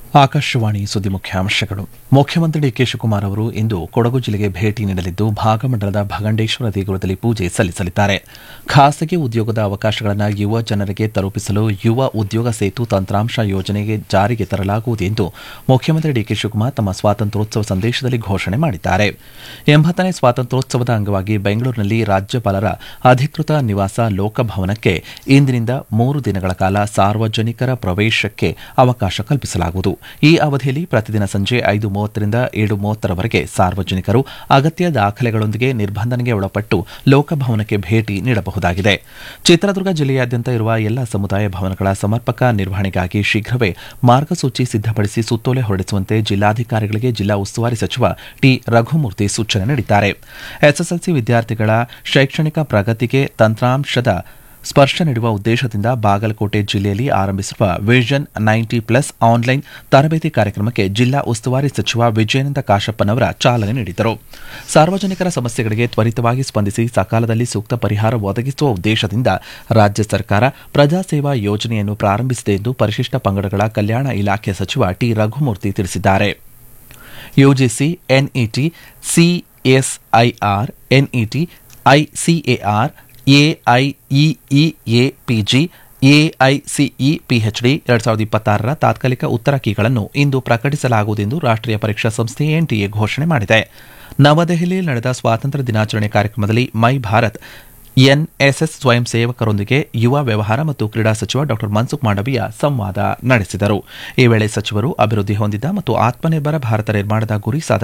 ಆಕಾಶವಾಣಿ ಸುದ್ದಿ ಮುಖ್ಯಾಂಶಗಳು ಮುಖ್ಯಮಂತ್ರಿ ಡಿಕೆ ಶಿವಕುಮಾರ್ ಅವರು ಇಂದು ಕೊಡಗು ಜಿಲ್ಲೆಗೆ ಭೇಟಿ ನೀಡಲಿದ್ದು ಭಾಗಮಂಡಲದ ಭಗಂಡೇಶ್ವರ ದೇಗುಲದಲ್ಲಿ ಪೂಜೆ ಸಲ್ಲಿಸಲಿದ್ದಾರೆ ಖಾಸಗಿ ಉದ್ಯೋಗದ ಅವಕಾಶಗಳನ್ನು ಯುವ ಜನರಿಗೆ ತಲುಪಿಸಲು ಯುವ ಉದ್ಯೋಗ ಸೇತು ತಂತ್ರಾಂಶ ಯೋಜನೆಗೆ ಜಾರಿಗೆ ತರಲಾಗುವುದು ಎಂದು ಮುಖ್ಯಮಂತ್ರಿ ಡಿಕೆ ಶಿವಕುಮಾರ್ ತಮ್ಮ ಸ್ವಾತಂತ್ರ್ಯೋತ್ಸವ ಸಂದೇಶದಲ್ಲಿ ಘೋಷಣೆ ಮಾಡಿದ್ದಾರೆ ಎಂಬತ್ತನೇ ಸ್ವಾತಂತ್ರ್ಯೋತ್ಸವದ ಅಂಗವಾಗಿ ಬೆಂಗಳೂರಿನಲ್ಲಿ ರಾಜ್ಯಪಾಲರ ಅಧಿಕೃತ ನಿವಾಸ ಲೋಕಭವನಕ್ಕೆ ಇಂದಿನಿಂದ ಮೂರು ದಿನಗಳ ಕಾಲ ಸಾರ್ವಜನಿಕರ ಪ್ರವೇಶಕ್ಕೆ ಅವಕಾಶ ಕಲ್ಪಿಸಲಾಗುವುದು ಈ ಅವಧಿಯಲ್ಲಿ ಪ್ರತಿದಿನ ಸಂಜೆ ಐದು ಮೂವತ್ತರಿಂದ ಏಳು ಮೂವತ್ತರವರೆಗೆ ಸಾರ್ವಜನಿಕರು ಅಗತ್ಯ ದಾಖಲೆಗಳೊಂದಿಗೆ ನಿರ್ಬಂಧನೆಗೆ ಒಳಪಟ್ಟು ಲೋಕಭವನಕ್ಕೆ ಭೇಟಿ ನೀಡಬಹುದಾಗಿದೆ ಚಿತ್ರದುರ್ಗ ಜಿಲ್ಲೆಯಾದ್ಯಂತ ಇರುವ ಎಲ್ಲ ಸಮುದಾಯ ಭವನಗಳ ಸಮರ್ಪಕ ನಿರ್ವಹಣೆಗಾಗಿ ಶೀಘ್ರವೇ ಮಾರ್ಗಸೂಚಿ ಸಿದ್ದಪಡಿಸಿ ಸುತ್ತೋಲೆ ಹೊರಡಿಸುವಂತೆ ಜಿಲ್ಲಾಧಿಕಾರಿಗಳಿಗೆ ಜಿಲ್ಲಾ ಉಸ್ತುವಾರಿ ಸಚಿವ ಟಿ ರಘುಮೂರ್ತಿ ಸೂಚನೆ ನೀಡಿದ್ದಾರೆ ಎಸ್ಎಸ್ಎಲ್ಸಿ ವಿದ್ಯಾರ್ಥಿಗಳ ಶೈಕ್ಷಣಿಕ ಪ್ರಗತಿಗೆ ತಂತ್ರಾಂಶದ ಸ್ಪರ್ಶ ನೀಡುವ ಉದ್ದೇಶದಿಂದ ಬಾಗಲಕೋಟೆ ಜಿಲ್ಲೆಯಲ್ಲಿ ಆರಂಭಿಸಿರುವ ವಿಷನ್ ನೈಂಟಿ ಪ್ಲಸ್ ಆನ್ಲೈನ್ ತರಬೇತಿ ಕಾರ್ಯಕ್ರಮಕ್ಕೆ ಜಿಲ್ಲಾ ಉಸ್ತುವಾರಿ ಸಚಿವ ವಿಜಯಾನಂದ ಕಾಶಪ್ಪನವರ ಚಾಲನೆ ನೀಡಿದರು ಸಾರ್ವಜನಿಕರ ಸಮಸ್ಯೆಗಳಿಗೆ ತ್ವರಿತವಾಗಿ ಸ್ಪಂದಿಸಿ ಸಕಾಲದಲ್ಲಿ ಸೂಕ್ತ ಪರಿಹಾರ ಒದಗಿಸುವ ಉದ್ದೇಶದಿಂದ ರಾಜ್ಯ ಸರ್ಕಾರ ಪ್ರಜಾಸೇವಾ ಯೋಜನೆಯನ್ನು ಪ್ರಾರಂಭಿಸಿದೆ ಎಂದು ಪರಿಶಿಷ್ಟ ಪಂಗಡಗಳ ಕಲ್ಯಾಣ ಇಲಾಖೆ ಸಚಿವ ಟಿ ರಘುಮೂರ್ತಿ ತಿಳಿಸಿದ್ದಾರೆ UGC NET CSIR NET ICAR AIEEA PG AICE PhD ಎರಡ್ ಸಾವಿರದ ಇಪ್ಪತ್ತಾರರ ತಾತ್ಕಾಲಿಕ ಉತ್ತರ ಕೀಗಳನ್ನು ಇಂದು ಪ್ರಕಟಿಸಲಾಗುವುದು ಎಂದು ರಾಷ್ಟ್ರೀಯ ಪರೀಕ್ಷಾ ಸಂಸ್ಥೆ ಎನ್ಟಿಎ ಘೋಷಣೆ ಮಾಡಿದೆ ನವದೆಹಲಿಯಲ್ಲಿ ನಡೆದ ಸ್ವಾತಂತ್ರ್ಯ ದಿನಾಚರಣೆ ಕಾರ್ಯಕ್ರಮದಲ್ಲಿ ಮೈ ಭಾರತ್ ಎನ್ಎಸ್ಎಸ್ ಸ್ವಯಂ ಸೇವಕರೊಂದಿಗೆ ಯುವ ವ್ಯವಹಾರ ಮತ್ತು ಕ್ರೀಡಾ ಸಚಿವ ಡಾ ಮನ್ಸುಖ್ ಮಾಂಡವೀಯ ಸಂವಾದ ನಡೆಸಿದರು ಈ ವೇಳೆ ಸಚಿವರು ಅಭಿವೃದ್ಧಿ ಹೊಂದಿದ ಮತ್ತು ಆತ್ಮನಿರ್ಭರ ಭಾರತ ನಿರ್ಮಾಣದ ಗುರಿ ಸಾಧನೆ